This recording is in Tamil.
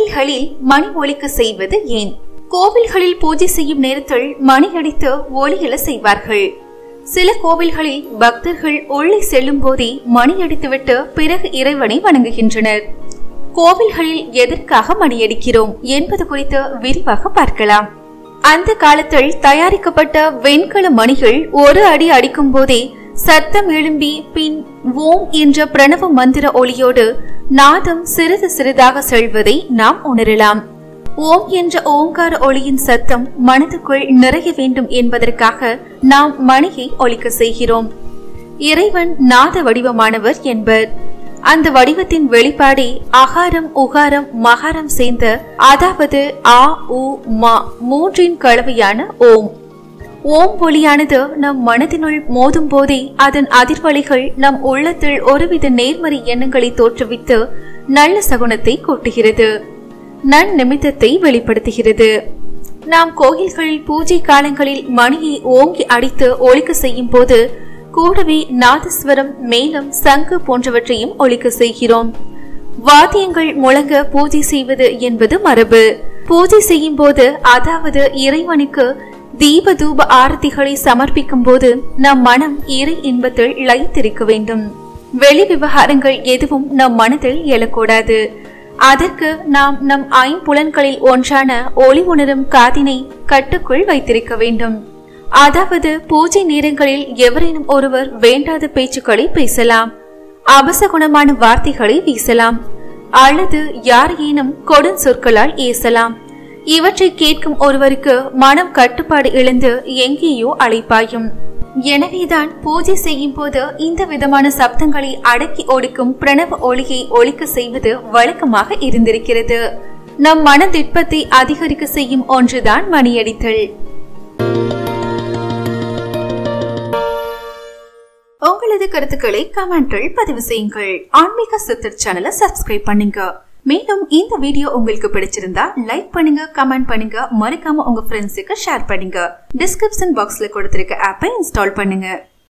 கோவில்களில் மணி ஒலிக்க செய்வது ஏன் கோவில்களில் பூஜை செய்யும் நேரத்தில் மணி அடித்து ஒலியல செய்வார்கள் சில கோவில்களில் பக்தர்கள் உள்ளே செல்லும் போதே மணி அடித்துவிட்டு பிறகு இறைவனை வணங்குகின்றனர் கோவில்களில் எதற்காக மணியடிக்கிறோம் என்பது குறித்து விரிவாக பார்க்கலாம் அந்த காலத்தில் தயாரிக்கப்பட்ட வெண்கல மணிகள் ஒரு அடி அடிக்கும் போதே சத்தம் எழும்பி பின் ஓம் என்ற பிரணவ மந்திர ஒளியோடு நாதம் சிறிது சிறிதாக செல்வதை நாம் உணரலாம் ஓம் என்ற ஓங்கார ஒளியின் சத்தம் மனதுக்குள் நிறைய வேண்டும் என்பதற்காக நாம் மணியை ஒலிக்க செய்கிறோம் இறைவன் நாத வடிவமானவர் என்பர் அந்த வடிவத்தின் வெளிப்பாடே அகாரம் உகாரம் மகாரம் சேர்ந்த அதாவது ஆ உ மா மூன்றின் கலவையான ஓம் ஓம் ஒளியானது நம் மனதினுள் மோதும் போதே அதன் அதிர்வலைகள் நம் உள்ளத்தில் ஒருவித நேர்மறை எண்ணங்களை தோற்றுவித்து நல்ல சகுனத்தை கூட்டுகிறது நன்னிமித்தத்தை வெளிப்படுத்துகிறது நாம் கோயில்களில் பூஜை காலங்களில் மணியை ஓங்கி அடித்து ஒலிக்க செய்யும் போது கூடவே நாதஸ்வரம் மேலம் சங்கு போன்றவற்றையும் ஒலிக்க செய்கிறோம் வாத்தியங்கள் முழங்க பூஜை செய்வது என்பது மரபு பூஜை செய்யும் போது அதாவது இறைவனுக்கு தீப தூப ஆரத்திகளை சமர்ப்பிக்கும் போது நம் மனம் இறை இன்பத்தில் லயித்திருக்க வேண்டும் வெளி விவகாரங்கள் எதுவும் நம் மனதில் எழக்கூடாது அதற்கு நாம் நம் ஐம்புலன்களில் ஒன்றான ஒளி உணரும் காதினை கட்டுக்குள் வைத்திருக்க வேண்டும் அதாவது பூஜை நேரங்களில் எவரேனும் ஒருவர் வேண்டாத பேச்சுக்களை பேசலாம் அபசகுணமான வார்த்தைகளை வீசலாம் அல்லது யாரையேனும் கொடும் சொற்களால் ஏசலாம் இவற்றை கேட்கும் ஒருவருக்கு மனம் கட்டுப்பாடு இழந்து எங்கேயோ அழைப்பாயும் எனவேதான் பூஜை செய்யும் போது இந்த விதமான சப்தங்களை அடக்கி ஒடுக்கும் பிரணவ ஒளியை ஒழிக்க செய்வது வழக்கமாக இருந்திருக்கிறது நம் மனதிற்பத்தை அதிகரிக்க செய்யும் ஒன்றுதான் மணியடித்தல் உங்களது கருத்துக்களை கமெண்டில் பதிவு செய்யுங்கள் ஆன்மீக சித்தர் சேனலை சப்ஸ்கிரைப் பண்ணுங்க மேலும் இந்த வீடியோ உங்களுக்கு பிடிச்சிருந்தா லைக் பண்ணுங்க கமெண்ட் பண்ணுங்க மறக்காம உங்க ஃப்ரெண்ட்ஸுக்கு ஷேர் பண்ணுங்க டிஸ்கிரிப்ஷன் பாக்ஸ்ல கொடுத்திருக்க ஆப்பை இன்ஸ்டால் பண்ணுங்க